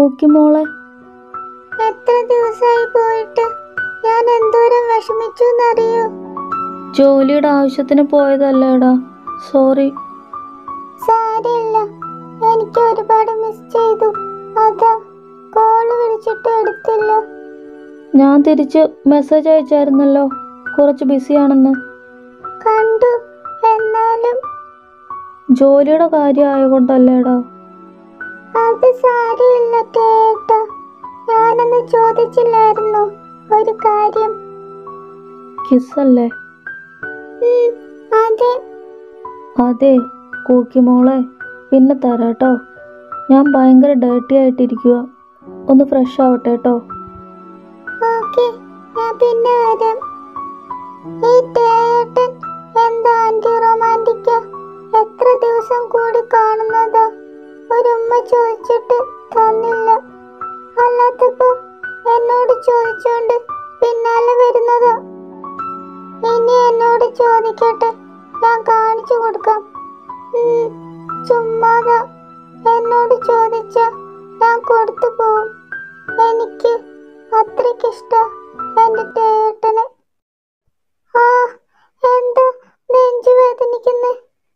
കൂക്കി മോളെ എത്ര ദിവസമായി പോയിട്ട് ഞാൻ എന്തോരം വിഷമിച്ചു എന്നറിയോ ജോലിയുടെ ആവശ്യത്തിന് പോയതല്ലേടാ സോറി സാരമില്ല എനിക്ക് ഒരുപാട് മിസ് ചെയ്തു അതാ കോള് വിളിച്ചിട്ട് എടുത്തില്ല ഞാൻ തിരിച്ച് മെസ്സേജ് അയച്ചായിരുന്നല്ലോ കുറച്ച് ബിസിയാണെന്ന് കണ്ടു എന്നാലും ജോലിയുടെ കാര്യം ആയതുകൊണ്ടല്ലേടാ അത് സാരമില്ല കേട്ട ഞാനൊന്ന് ചോദിച്ചില്ലായിരുന്നു ഒരു കാര്യം കിസ്സല്ലേ ഉം, അതെ അതെ കൂക്കി മോളെ പിന്നെ തരാട്ടോ ഞാൻ ഭയങ്കര ഡേർട്ടി ആയിട്ടിരിക്കുക ഒന്ന് ഫ്രഷ് ആവട്ടെ കേട്ടോ ഓക്കെ ഞാൻ പിന്നെ വരാം ഈ തേട്ടൻ എന്താ ആന്റി റൊമാൻറ്റിക്ക എത്ര ദിവസം കൂടി കാണുന്നതാ ഒരു ഉമ്മ ചോദിച്ചിട്ട് തന്നില്ല അല്ലാത്തപ്പോ എന്നോട് ചോദിച്ചോണ്ട് പിന്നാലെ വരുന്നതാ ഇനി എന്നോട് ചോദിക്കട്ടെ ഞാൻ കാണിച്ചു കൊടുക്കാം ഉം, ചുമ്മാതാ എന്നോട് ചോദിച്ച ഞാൻ കൊടുത്തു പോവും എനിക്ക് അത്രയ്ക്കിഷ്ട എന്റെ ചേട്ടന് ആ എന്താ നെഞ്ചു വേദനിക്കുന്നേ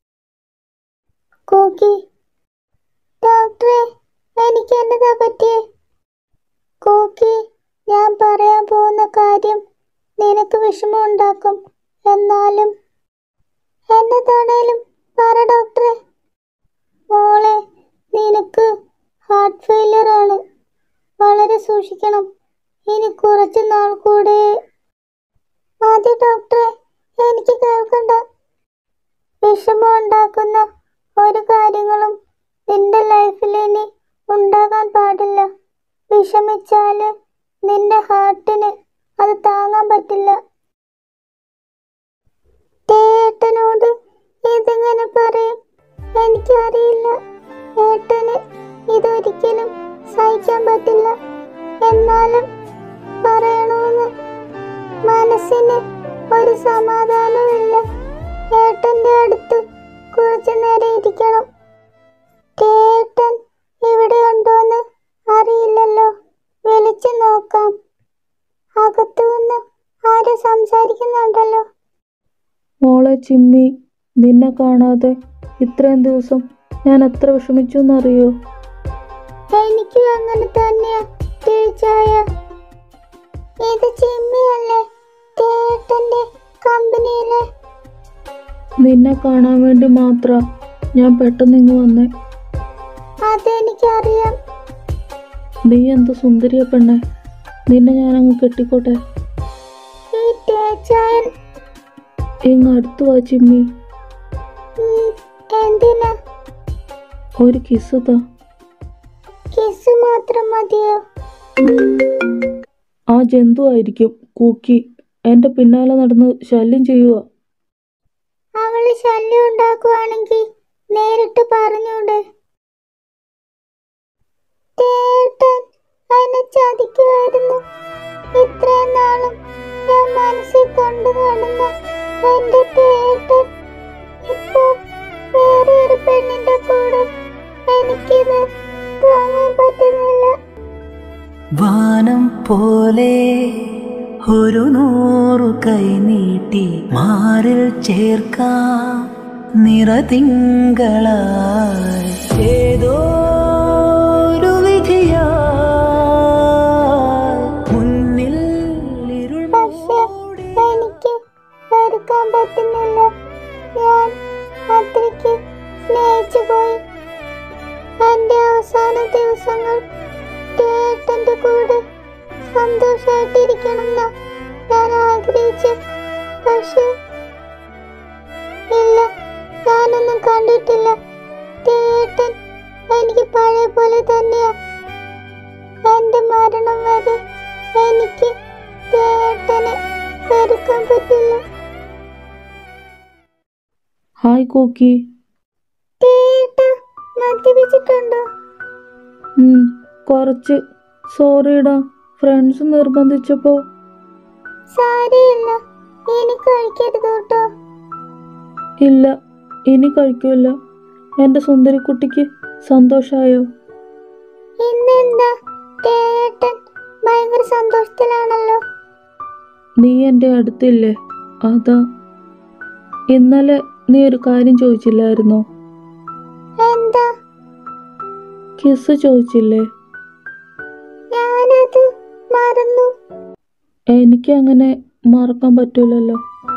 കോക്കി ഡോക്ടറെ എനിക്ക് എന്നതാ പറ്റിയേ കോക്കി ഞാൻ പറയാൻ പോകുന്ന കാര്യം നിനക്ക് വിഷമം ഉണ്ടാക്കും എന്നാലും എന്നതാണേലും പറ ഡോക്ടറെ മോളെ നിനക്ക് ഹാർട്ട് ഫെയിലിയർ ആണ് വളരെ സൂക്ഷിക്കണം ഇനി കുറച്ച് നാൾ കൂടെ ആദ്യ ഡോക്ടറെ എനിക്ക് കേൾക്കണ്ട വിഷമം ഉണ്ടാക്കുന്ന ഒരു കാര്യങ്ങളും നിന്റെ ലൈഫിൽ ഇനി ഉണ്ടാകാൻ പാടില്ല വിഷമിച്ചാല് നിന്റെ ഹാർട്ടിന് അത് താങ്ങാൻ പറ്റില്ല ഏട്ടനോട് ഇതെങ്ങനെ പറയും എനിക്കറിയില്ല ഏട്ടന് ഇതൊരിക്കലും സഹിക്കാൻ പറ്റില്ല എന്നാലും പറയണമെന്ന് മനസ്സിന് ഒരു സമാധാനമില്ല ഏട്ടന്റെ അടുത്ത് കുറച്ചു നേരം ഇരിക്കണം ഏട്ടൻ ഇവിടെ ഉണ്ടോന്ന് അറിയില്ലല്ലോ വിളിച്ചു നോക്കാം അകത്തു നിന്ന് ആരും സംസാരിക്കുന്നുണ്ടല്ലോ മോളെ ചിമ്മി നിന്നെ കാണാതെ ഇത്രയും ദിവസം ഞാൻ എത്ര വിഷമിച്ചു എന്നറിയോ എനിക്കും അങ്ങനെ തന്നെയാ ടീച്ചായ ഇത് ചിമ്മിയല്ലേ ചേട്ടന്റെ കമ്പനിയിലെ നിന്നെ കാണാൻ വേണ്ടി മാത്ര ഞാൻ പെട്ടെന്ന് ഇങ്ങ് വന്നേ അതെനിക്കറിയാം നീ എന്ത് സുന്ദരിയ പെണ്ണെ നിന്നെ ഞാനങ്ങ് കെട്ടിക്കോട്ടെ ഈ ടീച്ചായൻ ഇങ്ങ് അടുത്ത് വാ ചിമ്മി ഉം, എന്തിനാ ഒരു കിസ് താ കിസ് മാത്രം മതിയോ ആ ജന്തു ആയിരിക്കും കൂക്കി എൻ്റെ പിന്നാലെ നടന്ന് ശല്യം ചെയ്യുക അവള് ശല്യം ഉണ്ടാക്കുവാണെങ്കിൽ നേരിട്ട് പറഞ്ഞൂടെ ചേട്ടൻ എന്നെ ചതിക്കുമായിരുന്നു ഇത്രയും നാളും ഞാൻ മനസ്സിൽ കൊണ്ടു കാണുന്ന എന്റെ ചേട്ടൻ ഇപ്പൊ വേറെ ഒരു പെണ്ണിന്റെ കൂടെ എനിക്കിത് താങ്ങാൻ പറ്റുന്നില്ല വാനം പോലെ ഒരു നൂറു കൈ നീട്ടി മാറിൽ ചേർക്കാം നിറതിങ്കളായി ഏതോ ഒരു വിധിയായി മുന്നിൽ ഇരുൾ പക്ഷെ എനിക്ക് വെറുക്കാൻ പറ്റുന്നില്ല ഞാൻ അത്രയ്ക്ക് സ്നേഹിച്ചു പോയി എന്റെ അവസാന ദിവസങ്ങൾ ചേട്ടന്റെ കൂടെ സന്തോഷമായിട്ടിരിക്കണമെന്ന ഞാൻ ആഗ്രഹിച്ചു പക്ഷെ ഇല്ല ഞാനൊന്നും കണ്ടിട്ടില്ല ചേട്ടൻ എനിക്ക് പഴയ പോലെ തന്നെയാ എന്റെ മരണം വരെ എനിക്ക് ചേട്ടനെ വെറുക്കാൻ പറ്റില്ല ഹായ് കൂക്കി ചേട്ട മദ്യപിച്ചിട്ടുണ്ടോ ഉം, കുറച്ച് സോറിടാ ഫ്രണ്ട്സ് നിർബന്ധിച്ചപ്പോ സാരമില്ല ഇനി കഴിക്കരുത് കേട്ടോ ഇല്ല ഇനി കഴിക്കൂല എൻ്റെ സുന്ദരിക്കുട്ടിക്ക് സന്തോഷായോ ഇന്നെന്താ ഏട്ടൻ ഭയങ്കര സന്തോഷത്തിലാണല്ലോ നീ എൻ്റെ അടുത്തില്ലേ അതാ ഇന്നലെ നീ ഒരു കാര്യം ചോദിച്ചില്ലായിരുന്നോ എന്താ കിസ് ചോദിച്ചില്ലേ ഞാനത് മറന്നു എനിക്ക് അങ്ങനെ മറക്കാൻ പറ്റൂലല്ലോ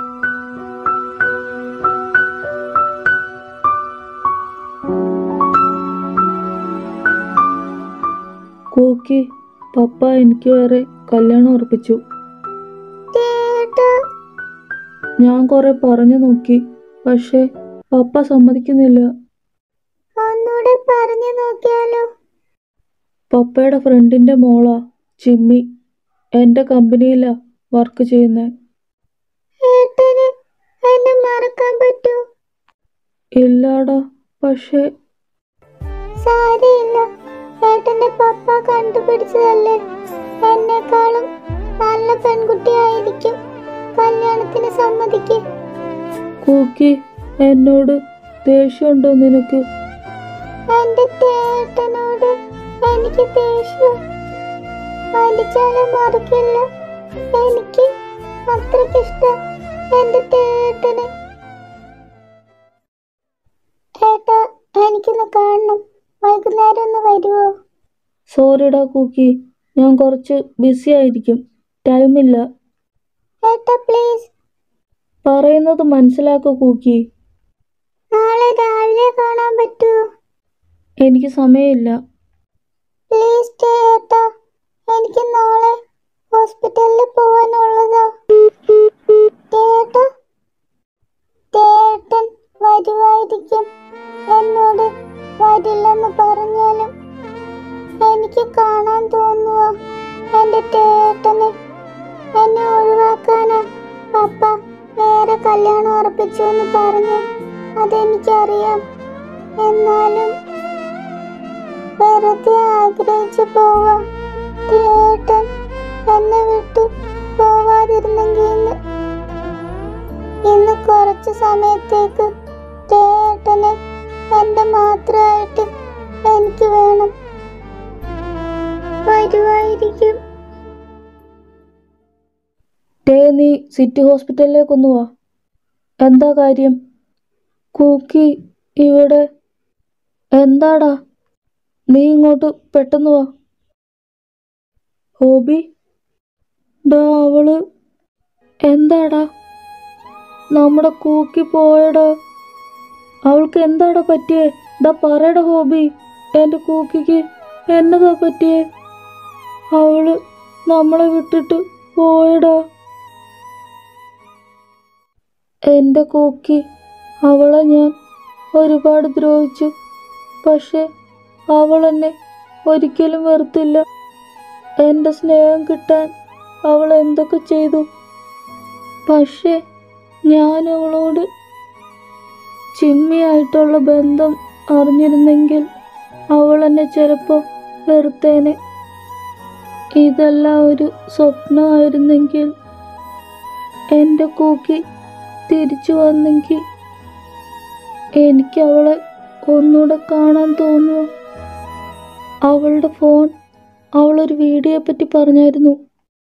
കൂക്കി പപ്പ എനിക്ക് വേറെ കല്യാണം ഉറപ്പിച്ചു ഏട്ടാ ഞാൻ കുറെ പറഞ്ഞു നോക്കി പക്ഷേ പപ്പ സമ്മതിക്കുന്നില്ല ഒന്നൂടെ പറഞ്ഞു നോക്കിയാലോ പപ്പയുടെ ഫ്രണ്ടിന്റെ മോളാ ചിമ്മി എൻ്റെ കമ്പനിയിലാ വർക്ക് ചെയ്യുന്നത് ഏട്ടന് എന്നെ മറക്കാൻ പറ്റൂ ഇല്ലാടാ പക്ഷേ സാരയില്ല ഏട്ടന്റെ പപ്പ കണ്ടുപിടിച്ചതല്ലേ എന്നെക്കാളും നല്ല പെൺകുട്ടിയായിരിക്കും കല്യാണത്തിന് സമ്മതിക്ക് കൂക്കി എന്നോട് ദേഷ്യമുണ്ടോ നിനക്ക് എന്റെ ചേട്ടനോട് എനിക്ക് ദേഷ്യം അടിച്ചാലും മറക്കില്ല എനിക്ക് അത്രക്കിഷ്ടം എന്റെ ചേട്ടന് ഏട്ടാ എനിക്കൊന്ന് കാണണം വൈകുന്നേരം ഒന്ന് വരുമോ സോറിടാ കൂക്കി ഞാൻ കുറച്ച് ബിസി ആയിരിക്കും ടൈമില്ല ഏട്ടാ പ്ലീസ് പറയുന്നത് മനസ്സിലാക്കൂ കൂക്കി നാളെ രാവിലെ കാണാൻ പറ്റുമോ എനിക്ക് സമയമില്ല പ്ലീസ് ചേട്ടാ എനിക്ക് നാളെ ഹോസ്പിറ്റലിൽ പോവാനുള്ളതാ ചേട്ടാ ചേട്ടൻ വരുമായിരിക്കും എന്നോട് വരില്ലെന്ന് പറഞ്ഞാലും എനിക്ക് കാണാൻ തോന്നുക എൻ്റെ ചേട്ടന് എന്നെ ഒഴിവാക്കാനാ പപ്പ വേറെ കല്യാണം ഉറപ്പിച്ചു എന്ന് പറഞ്ഞ് അതെനിക്കറിയാം എന്നാലും വെറുതെ ആഗ്രഹിച്ചു പോവാ ചേട്ടൻ എന്നെ വിട്ട് പോവാതിരുന്നെങ്കിൽ ഇന്ന് ഇന്ന് കുറച്ച് സമയത്തേക്ക് ചേട്ടനെ എന്റെ മാത്രമായിട്ട് എനിക്ക് വേണം വരുമായിരിക്കും ടേ നീ സിറ്റി ഹോസ്പിറ്റലിലേക്കൊന്ന് വാ എന്താ കാര്യം കൂക്കി ഇവിടെ എന്താടാ നീ ഇങ്ങോട്ട് പെട്ടെന്ന് വാ ഹോബി ഡാ അവള് എന്താടാ നമ്മുടെ കൂക്കി പോയടാ അവൾക്ക് എന്താടാ പറ്റിയേ ഡാ പറയടാ ഹോബി എൻ്റെ കൂക്കിക്ക് എന്നതാ പറ്റിയേ അവള് നമ്മളെ വിട്ടിട്ട് പോയടാ എൻ്റെ കൂക്കി അവളെ ഞാൻ ഒരുപാട് ദ്രോഹിച്ചു പക്ഷെ അവൾ എന്നെ ഒരിക്കലും വെറുത്തില്ല എൻ്റെ സ്നേഹം കിട്ടാൻ അവൾ എന്തൊക്കെ ചെയ്തു പക്ഷേ ഞാൻ അവളോട് ചിമ്മിയായിട്ടുള്ള ബന്ധം അറിഞ്ഞിരുന്നെങ്കിൽ അവൾ എന്നെ ചിലപ്പോൾ വെറുത്തേനെ ഇതെല്ലാം ഒരു സ്വപ്നമായിരുന്നെങ്കിൽ എൻ്റെ കൂക്കി തിരിച്ചു വന്നെങ്കിൽ എനിക്ക് അവളെ ഒന്നുകൂടെ കാണാൻ തോന്നുമോ അവളുടെ ഫോൺ അവളൊരു വീഡിയോയെ പറ്റി പറഞ്ഞായിരുന്നു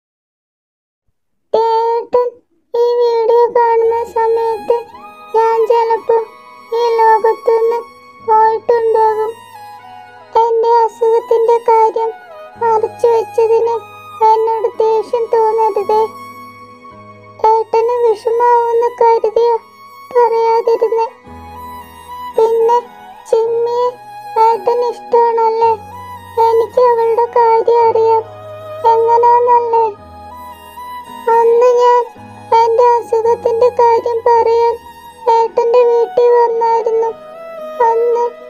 ചേട്ടൻ ഈ വീഡിയോ കാണുന്ന സമയത്ത് ഞാൻ ചിലപ്പോൾ ഈ ലോകത്തു നിന്ന് പോയിട്ടുണ്ടാകും എന്റെ അസുഖത്തിന്റെ കാര്യം മറച്ചു വെച്ചതിന് എന്നോട് ദേഷ്യം തോന്നരുതേ ഏട്ടന് വിഷമാവുന്ന കരുതിയ പറയാതിരുന്നേ പിന്നെ ചിമ്മിയെ ഏട്ടന് ഇഷ്ടമാണല്ലേ എനിക്ക് അവളുടെ കാര്യം അറിയാം എങ്ങനാന്നല്ലേ അന്ന് ഞാൻ എന്റെ അസുഖത്തിന്റെ കാര്യം പറയാൻ ഏട്ടന്റെ വീട്ടിൽ വന്നായിരുന്നു അന്ന്